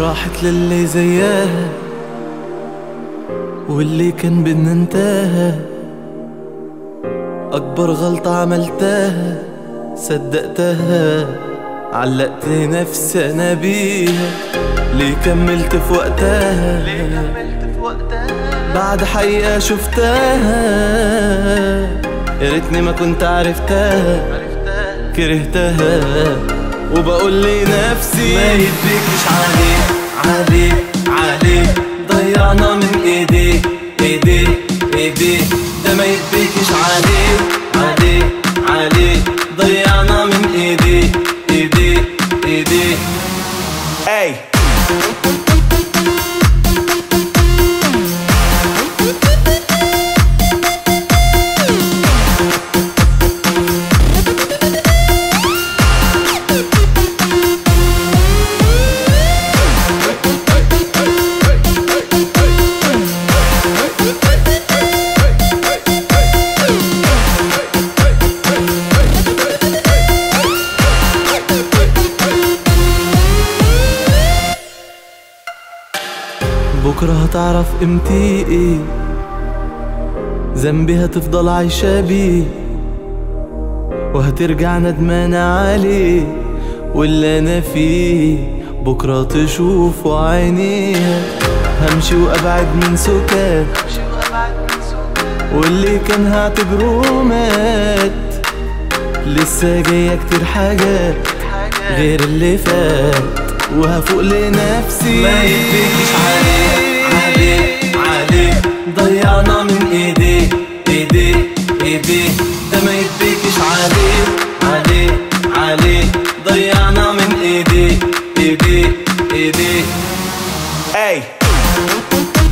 راحت للي زيها واللي كان بدنا انتهى أكبر غلطة عملتها صدقتها علقت نفسي أنا بيها ليه كملت في وقتها بعد حقيقة شفتها يا ريتني ما كنت عرفتها كرهتها وبقول لي نفسي ما يدركش عليه عليه عليه ضيعنا من ايديه ايديه ايديه ده ما يدركش عليه عليه عليه ضيعنا من ايديه ايديه ايديه اي بكرة هتعرف قيمتي ايه ذنبي هتفضل عايشة بيه وهترجع ندمانة عليه واللي انا فيه بكرة تشوفه عينيها همشي وابعد من سكات واللي كان هعتبره مات لسه جاية كتير حاجات غير اللي فات وهفوق لنفسي ما يدركش عليه عليه عليه ضيعنا من ايديه ايديه ايديه ده ما يدركش عليه عليه عليه ضيعنا من ايديه ايديه ايديه Hey.